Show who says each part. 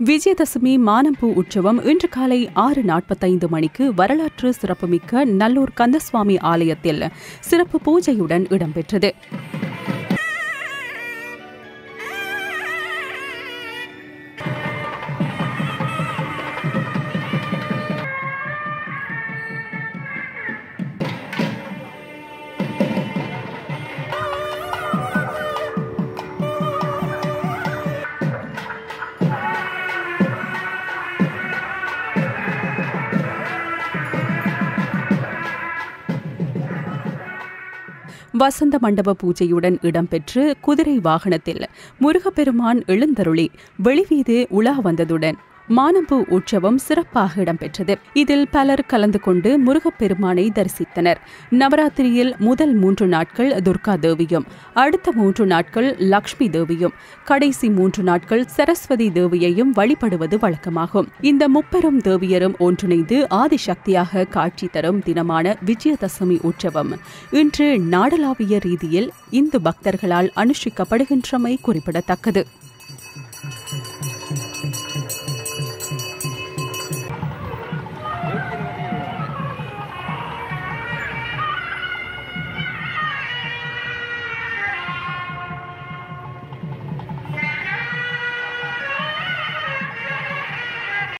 Speaker 1: விஜயதசமி மானம்பூ உற்சவம் இன்று காலை ஆறு நாற்பத்தைந்து மணிக்கு வரலாற்று சிறப்புமிக்க நல்லூர் கந்தசுவாமி ஆலயத்தில் சிறப்பு பூஜையுடன் இடம்பெற்றது வசந்த மண்டப பூஜையுடன் இடம்பெற்று குதிரை வாகனத்தில் முருகப்பெருமான் எழுந்தருளி வெளிவீது உலா வந்ததுடன் மானம்பூ உற்சவம் சிறப்பாக இடம்பெற்றது இதில் பலர் கலந்து கொண்டு முருகப்பெருமானை தரிசித்தனர் நவராத்திரியில் முதல் மூன்று நாட்கள் துர்கா தேவியும் அடுத்த மூன்று நாட்கள் லக்ஷ்மி தேவியும் கடைசி மூன்று நாட்கள் சரஸ்வதி தேவியையும் வழிபடுவது வழக்கமாகும் இந்த முப்பெரும் தேவியரும் ஒன்றிணைந்து ஆதிசக்தியாக காட்சி தரும் தினமான விஜயதசமி உற்சவம் இன்று நாடளாவிய ரீதியில் இந்து பக்தர்களால் அனுஷ்டிக்கப்படுகின்றமை குறிப்பிடத்தக்கது